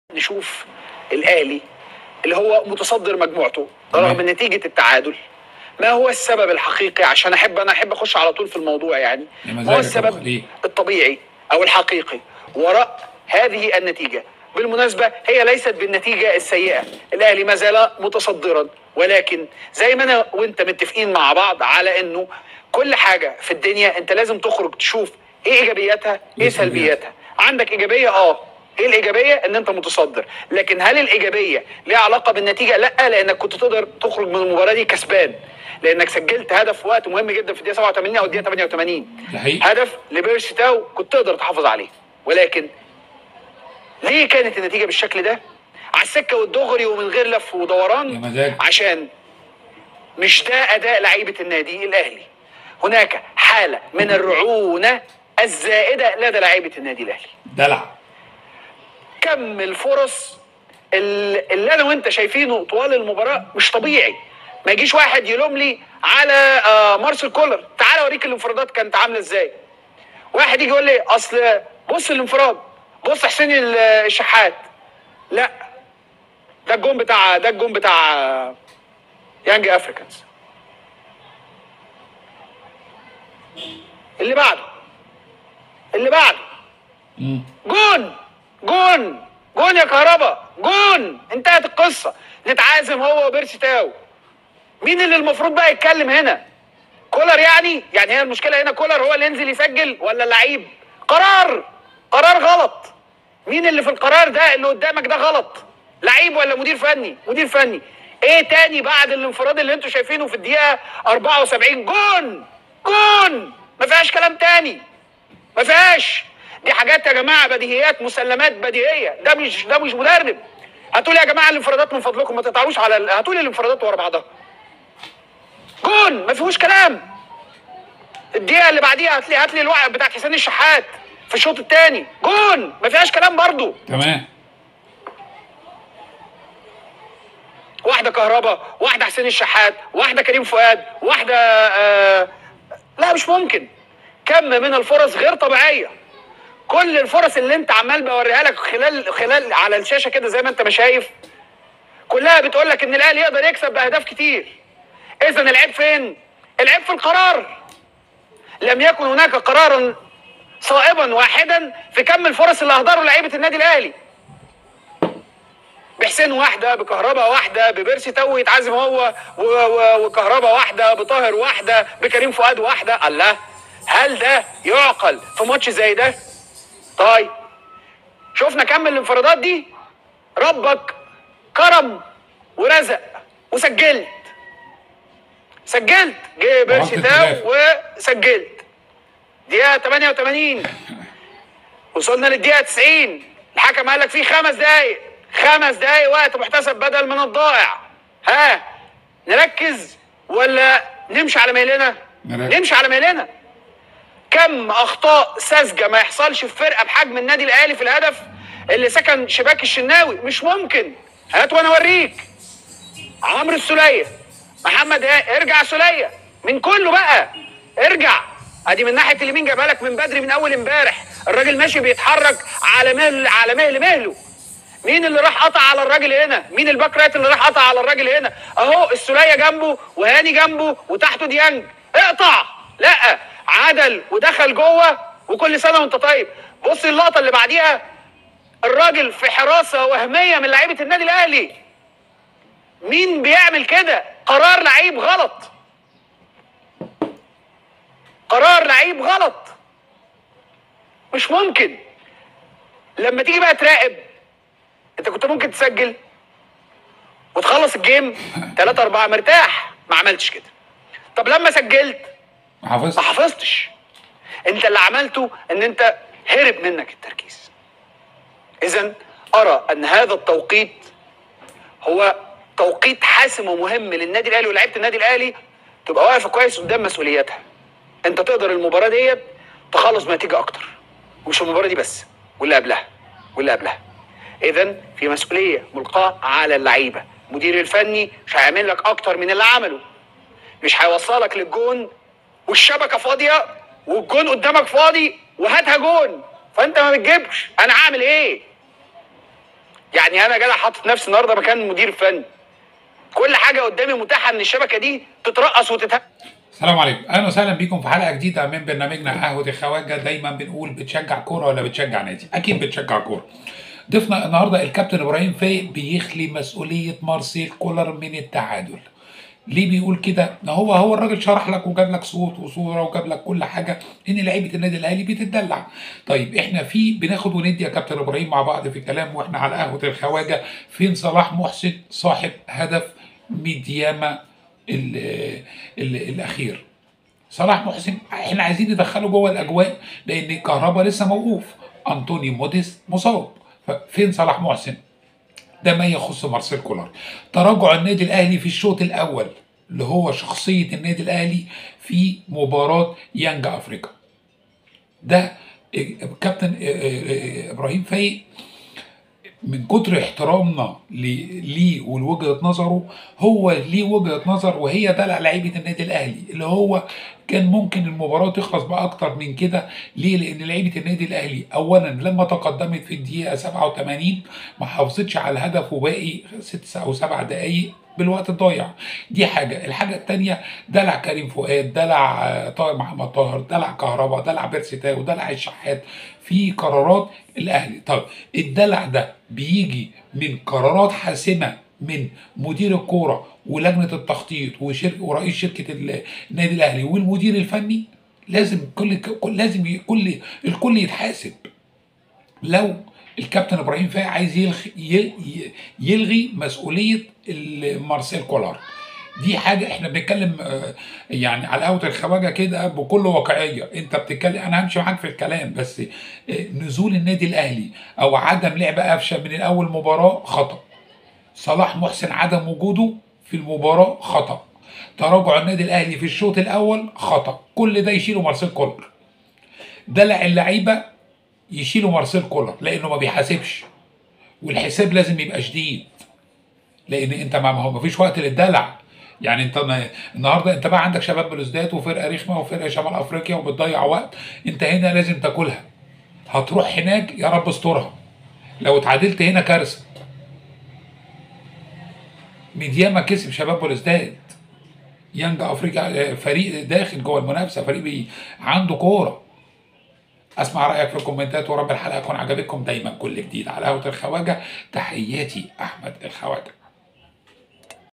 نشوف الاهلي اللي هو متصدر مجموعته رغم نتيجه التعادل ما هو السبب الحقيقي عشان احب انا احب اخش على طول في الموضوع يعني يا ما هو مزاجك السبب ليه؟ الطبيعي او الحقيقي وراء هذه النتيجه بالمناسبه هي ليست بالنتيجه السيئه الاهلي ما زال متصدرا ولكن زي ما انا وانت متفقين مع بعض على انه كل حاجه في الدنيا انت لازم تخرج تشوف ايه ايجابياتها ايه إيه سلبياتها؟ سلبياتها عندك ايجابيه اه ايه الايجابيه ان انت متصدر لكن هل الايجابيه ليها علاقه بالنتيجه لا لانك كنت تقدر تخرج من المباراه دي كسبان لانك سجلت هدف في وقت مهم جدا في الدقيقه 87 او الدقيقه 88 ده حقيقي هدف لبيرسي تاو كنت تقدر تحافظ عليه ولكن ليه كانت النتيجه بالشكل ده على السكه والدغري ومن غير لف يا ودوران مزاج عشان مش ده اداء لعيبه النادي الاهلي هناك حاله من الرعونه الزائده لدى لعيبه النادي الاهلي دلع كم الفرص ال- اللي انا وانت شايفينه طوال المباراه مش طبيعي ما يجيش واحد يلوم لي على آه، مارسيل كولر تعال اوريك الانفرادات كانت عامله ازاي واحد يجي يقول لي اصل بص الانفراد بص حسين ال- الشحات لا ده الجون بتاع ده الجون بتاع آه، يانج افريكانز اللي بعده اللي بعده مم. جون جون جون يا كهربا جون انتهت القصه نتعازم هو وبيرسي تاو مين اللي المفروض بقى يتكلم هنا كولر يعني يعني هي المشكله هنا كولر هو اللي ينزل يسجل ولا اللعيب قرار قرار غلط مين اللي في القرار ده اللي قدامك ده غلط لعيب ولا مدير فني مدير فني ايه تاني بعد الانفراد اللي انتوا شايفينه في الدقيقه 74 جون جون ما فيهاش كلام تاني ما فيهاش دي حاجات يا جماعه بديهيات مسلمات بديهيه ده مش ده مش مدرب هاتوا لي يا جماعه الانفرادات من فضلكم ما تتعبوش على ال- هاتوا لي الانفرادات ورا بعضها جون ما فيهوش كلام الدقيقه اللي بعديها هات لي هات لي الوقعه بتاعت حسين الشحات في الشوط الثاني جون ما فيهاش كلام برضو تمام واحده كهربا واحده حسين الشحات واحده كريم فؤاد واحده آه لا مش ممكن كم من الفرص غير طبيعيه كل الفرص اللي انت عمال بوريها لك خلال خلال على الشاشه كده زي ما انت ما شايف كلها بتقول لك ان الاهلي يقدر يكسب باهداف كتير اذا العيب فين العيب في القرار لم يكن هناك قرارا صائبا واحدا في كم الفرص اللي اهدره لعيبه النادي الاهلي بحسين واحدة بكهربا واحدة ببيرسي تو يتعزم هو و- و- وكهربا واحدة بطاهر واحدة بكريم فؤاد واحدة الله هل ده يعقل في ماتش زي ده؟ طيب شفنا كم الانفرادات دي ربك كرم ورزق وسجلت سجلت جه بيرسي وقت تاو الخلاف. وسجلت دقيقة 88 وصلنا للدقيقة 90 الحكم قال لك في خمس دقايق خمس دقايق وقت محتسب بدل من الضائع ها نركز ولا نمشي على ميلنا نركز. نمشي على ميلنا كم اخطاء ساذجه ما يحصلش في فرقه بحجم النادي الاهلي في الهدف اللي سكن شباك الشناوي مش ممكن هات وانا اوريك عمرو السوليه محمد ها ارجع سوليه من كله بقى ارجع ادي من ناحيه اليمين جابها لك من بدري من اول امبارح الراجل ماشي بيتحرك على مهل على مهل مهله مين اللي راح قطع على الراجل هنا مين الباك رايت اللي راح قطع على الراجل هنا اهو السوليه جنبه وهاني جنبه وتحته ديانج اقطع لا عدل ودخل جوه وكل سنه وانت طيب بص اللقطه اللي بعديها الراجل في حراسه وهميه من لعيبه النادي الاهلي مين بيعمل كده قرار لعيب غلط قرار لعيب غلط مش ممكن لما تيجي بقى تراقب انت كنت ممكن تسجل وتخلص الجيم 3 4 مرتاح ما عملتش كده طب لما سجلت ما حافظت ما حافظتش انت اللي عملته ان انت هرب منك التركيز اذا ارى ان هذا التوقيت هو توقيت حاسم ومهم للنادي الاهلي ولاعيبه النادي الاهلي تبقى واقفه كويس قدام مسؤولياتها انت تقدر المباراه ديت تخلص بنتيجه اكتر ومش المباراه دي بس واللي قبلها واللي قبلها اذا في مسؤوليه ملقاه على اللعيبه المدير الفني مش هيعمل لك اكتر من اللي عمله مش هيوصلك للجون والشبكه فاضيه والجون قدامك فاضي وهاتها جون فانت ما بتجيبش انا عامل ايه يعني انا جدع حاطط نفسي النهارده مكان المدير الفني كل حاجه قدامي متاحه ان الشبكه دي تترقص وتتهز السلام عليكم اهلا وسهلا بيكم في حلقه جديده من برنامجنا قهوه الخواجه دايما بنقول بتشجع كوره ولا بتشجع نادي اكيد بتشجع كوره ضيفنا النهارده الكابتن ابراهيم فايق بيخلي مسؤوليه مارسيل كولر من التعادل ليه بيقول كده؟ ما هو هو الراجل شرح لك وجاب لك صوت وصوره وجاب لك كل حاجه ان لعيبه النادي الاهلي بتتدلع. طيب احنا في بناخد وندي يا كابتن ابراهيم مع بعض في الكلام واحنا على قهوه الخواجه فين صلاح محسن صاحب هدف ميدياما ال ال الاخير. صلاح محسن احنا عايزين ندخله جوه الاجواء لان كهربا لسه موقوف انطوني موديس مصاب فين صلاح محسن؟ ده ما يخص مارسيل كولر تراجع النادي الاهلي في الشوط الاول اللي هو شخصيه النادي الاهلي في مباراه يانج افريقيا ده كابتن ابراهيم فايق من كتر احترامنا ليه ولوجهه نظره هو ليه وجهه نظر وهي دلع لعيبه النادي الاهلي اللي هو كان ممكن المباراه تخلص باكتر من كده ليه؟ لان لعيبه النادي الاهلي اولا لما تقدمت في الدقيقه 87 ما حافظتش على الهدف وباقي ست او سبع دقائق بالوقت الضايع دي حاجه الحاجه الثانيه دلع كريم فؤاد دلع طاهر محمد طاهر دلع كهربا دلع بيرسي تاو دلع الشحات في قرارات الاهلي طب الدلع ده بيجي من قرارات حاسمه من مدير الكوره ولجنه التخطيط وشركه ورئيس شركه النادي الاهلي والمدير الفني لازم كل, كل لازم كل الكل يتحاسب لو الكابتن ابراهيم فايق عايز يلغي يلغي مسؤوليه مارسيل كولار دي حاجه احنا بنتكلم يعني على قهوه الخواجه كده بكل واقعيه انت بتتكلم انا همشي معاك في الكلام بس نزول النادي الاهلي او عدم لعب قفشه من الاول مباراه خطا صلاح محسن عدم وجوده في المباراه خطا تراجع النادي الاهلي في الشوط الاول خطا كل ده يشيله مارسيل كولر دلع اللعيبه يشيله مارسيل كولر لانه ما بيحاسبش والحساب لازم يبقى شديد لان انت ما هو ما فيش وقت للدلع يعني انت النهارده انت بقى عندك شباب بلوزداد وفرقه رخمه وفرقه شمال افريقيا وبتضيع وقت انت هنا لازم تاكلها هتروح هناك يا رب استرها لو اتعادلت هنا كارثه ميدياما كسب شباب بلوزداد يانج افريقيا فريق داخل جوه المنافسه فريق بي عنده كوره اسمع رايك في الكومنتات ورب الحلقه تكون عجبتكم دايما كل جديد على قهوه الخواجه تحياتي احمد الخواجه